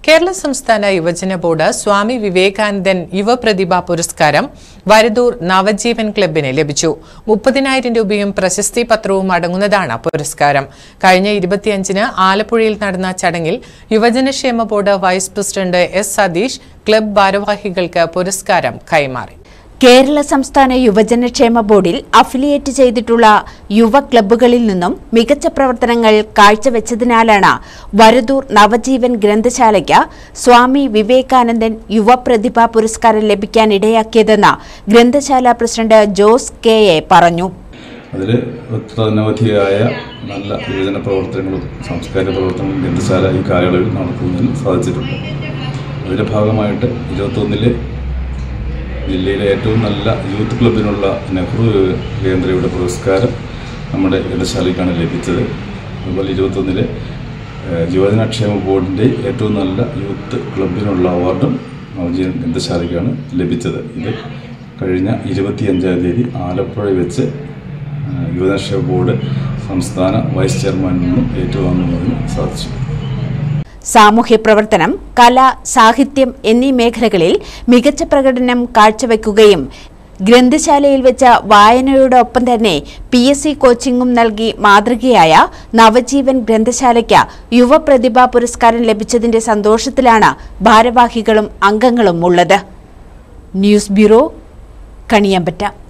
കേരള സംസ്ഥാന യുവജന ബോർഡ് സ്വാമി വിവേകാനന്ദൻ യുവപ്രതിഭ പുരസ്കാരം വരദൂർ നവജീവൻ ക്ലബിന് ലഭിച്ചു മുപ്പതിനായിരം രൂപയും പ്രശസ്തി പത്രവും അടങ്ങുന്നതാണ് പുരസ്കാരം കഴിഞ്ഞ ഇരുപത്തിയഞ്ചിന് ആലപ്പുഴയിൽ നടന്ന ചടങ്ങിൽ യുവജനക്ഷേമ board vice president S Satheesh club ഭാരവാഹികൾക്ക് പുരസ്കാരം കൈമാറി കേരള സംസ്ഥാന യുവജനക്ഷേമ ബോർഡിൽ അഫിലിയേറ്റ് ചെയ്തിട്ടുള്ള യുവ ക്ലബ്ബുകളിൽ നിന്നും മികച്ച പ്രവർത്തനങ്ങൾ കാഴ്ചവെച്ചതിനാലാണ് വരദൂർ നവജീവൻ ഗ്രന്ഥശാലയ്ക്ക് സ്വാമി വിവേകാനന്ദൻ യുവപ്രതിഭ പുരസ്കാരം ലഭിക്കാൻ ഇടയാക്കിയതെന്ന് ഗ്രന്ഥശാല പ്രസിഡന്റ് ജോസ് കെ എ പറഞ്ഞു അതിൽ ഒട്ടനവധിയായ നല്ല യുവജന പ്രവർത്തനങ്ങളും സാംസ്കാരിക പ്രവർത്തനങ്ങളും ഗ്രന്ഥശാല ഈ കാലയളവിൽ നടത്തുന്നതിന് സാധിച്ചിട്ടുണ്ട് അതിൻ്റെ ഭാഗമായിട്ട് ഇരുപത്തൊന്നിലെ ജില്ലയിലെ ഏറ്റവും നല്ല യൂത്ത് ക്ലബിനുള്ള നെഹ്റു കേന്ദ്രയുടെ പുരസ്കാരം നമ്മുടെ ഗ്രന്ഥശാലയ്ക്കാണ് ലഭിച്ചത് അതുപോലെ ഇരുപത്തൊന്നിലെ ഏഹ്, യുവജനക്ഷേമ ബോർഡിൻ്റെ ഏറ്റവും നല്ല യൂത്ത് ക്ലബിനുള്ള അവാർഡും നവജീവൻ ഗ്രന്ഥശാലയ്ക്കാണ് ലഭിച്ചത് ഇത് കഴിഞ്ഞ ഇരുപത്തിയഞ്ചാം തീയതി ആലപ്പുഴ വെച്ച് ഏഹ്, യുവജനക്ഷേമ ബോർഡ് സംസ്ഥാന വൈസ് ചെയർമാനിൽ നിന്നും ഏറ്റുവാങ്ങുന്നതിന് സാധിച്ചു സാമൂഹ്യ പ്രവർത്തനം കല സാഹിത്യം എന്നീ മേഖലകളിൽ മികച്ച പ്രകടനം കാഴ്ചവെക്കുകയും ഗ്രന്ഥശാലയിൽ വെച്ച വായനയോടൊപ്പം തന്നെ പി എസ് സി കോച്ചിങ്ങും നൽകി മാതൃകയായ നവജീവൻ ഗ്രന്ഥശാലയ്ക്ക് യുവപ്രതിഭാ പുരസ്കാരം ലഭിച്ചതിന്റെ സന്തോഷത്തിലാണ് ഭാരവാഹികളും അംഗങ്ങളും ഉള്ളത് ന്യൂസ് ബ്യൂറോ കണിയമ്പറ്റ